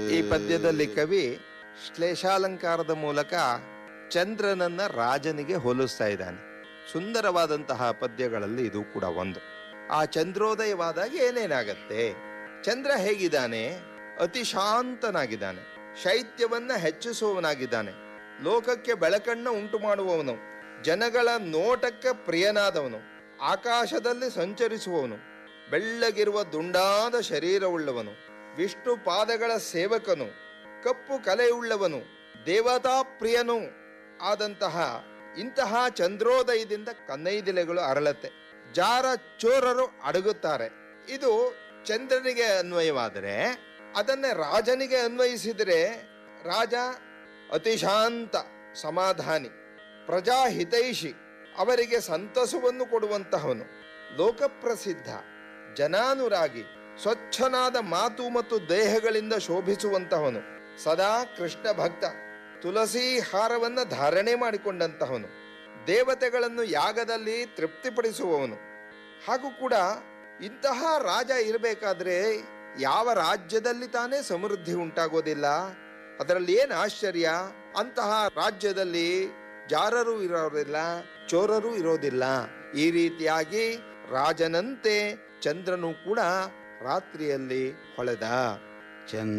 ಈ ಪದ್ಯದಲ್ಲಿ ಕವಿ ಶ್ಲೇಷಾಲಂಕಾರದ ಮೂಲಕ ಚಂದ್ರನನ್ನ ರಾಜನಿಗೆ ಹೋಲಿಸ್ತಾ ಇದ್ದಾನೆ ಸುಂದರವಾದಂತಹ ಪದ್ಯಗಳಲ್ಲಿ ಇದು ಕೂಡ ಒಂದು ಆ ಚಂದ್ರೋದಯವಾದಾಗ ಏನೇನಾಗತ್ತೆ ಚಂದ್ರ ಹೇಗಿದ್ದಾನೆ ಅತಿ ಶಾಂತನಾಗಿದ್ದಾನೆ ಶೈತ್ಯವನ್ನ ಹೆಚ್ಚಿಸುವವನಾಗಿದ್ದಾನೆ ಲೋಕಕ್ಕೆ ಬೆಳಕನ್ನ ಉಂಟು ಮಾಡುವವನು ಜನಗಳ ನೋಟಕ್ಕೆ ಪ್ರಿಯನಾದವನು ಆಕಾಶದಲ್ಲಿ ಸಂಚರಿಸುವವನು ಬೆಳ್ಳಗಿರುವ ದುಂಡಾದ ಶರೀರವುಳ್ಳವನು ವಿಷ್ಣು ಪಾದಗಳ ಸೇವಕನು ಕಪ್ಪು ಕಲೆಯುಳ್ಳವನು ದೇವತಾ ಪ್ರಿಯನು ಆದಂತಹ ಇಂತಹ ಚಂದ್ರೋದಯದಿಂದ ಕನ್ನೈದಿಲೆಗಳು ಅರಳತ್ತೆ ಜಾರ ಚೋರರು ಅಡಗುತ್ತಾರೆ ಇದು ಚಂದ್ರನಿಗೆ ಅನ್ವಯವಾದರೆ ಅದನ್ನೇ ರಾಜನಿಗೆ ಅನ್ವಯಿಸಿದರೆ ರಾಜ ಅತಿ ಶಾಂತ ಸಮಾಧಾನಿ ಪ್ರಜಾಹಿತೈಷಿ ಅವರಿಗೆ ಸಂತಸವನ್ನು ಕೊಡುವಂತಹವನು ಲೋಕಪ್ರಸಿದ್ಧ ಜನಾನುರಾಗಿ ಸ್ವಚ್ಛನಾದ ಮಾತು ಮತ್ತು ದೇಹಗಳಿಂದ ಶೋಭಿಸುವಂತಹವನು ಸದಾ ಕೃಷ್ಣ ಭಕ್ತ ತುಳಸಿ ಹಾರವನ್ನ ಧಾರಣೆ ಮಾಡಿಕೊಂಡಂತಹವನು ದೇವತೆಗಳನ್ನು ಯಾಗದಲ್ಲಿ ತೃಪ್ತಿಪಡಿಸುವವನು ಹಾಗೂ ಕೂಡ ಇಂತಹ ರಾಜ ಇರಬೇಕಾದ್ರೆ ಯಾವ ರಾಜ್ಯದಲ್ಲಿ ತಾನೇ ಸಮೃದ್ಧಿ ಉಂಟಾಗೋದಿಲ್ಲ ಅದರಲ್ಲಿ ಏನು ಆಶ್ಚರ್ಯ ಅಂತಹ ರಾಜ್ಯದಲ್ಲಿ ಜಾರರು ಇರೋದಿಲ್ಲ ಚೋರರು ಇರೋದಿಲ್ಲ ಈ ರೀತಿಯಾಗಿ ರಾಜನಂತೆ ಚಂದ್ರನು ಕೂಡ ರಾತ್ರಿಯಲ್ಲಿ ಹೊಳೆದ ಚಂದ್ರ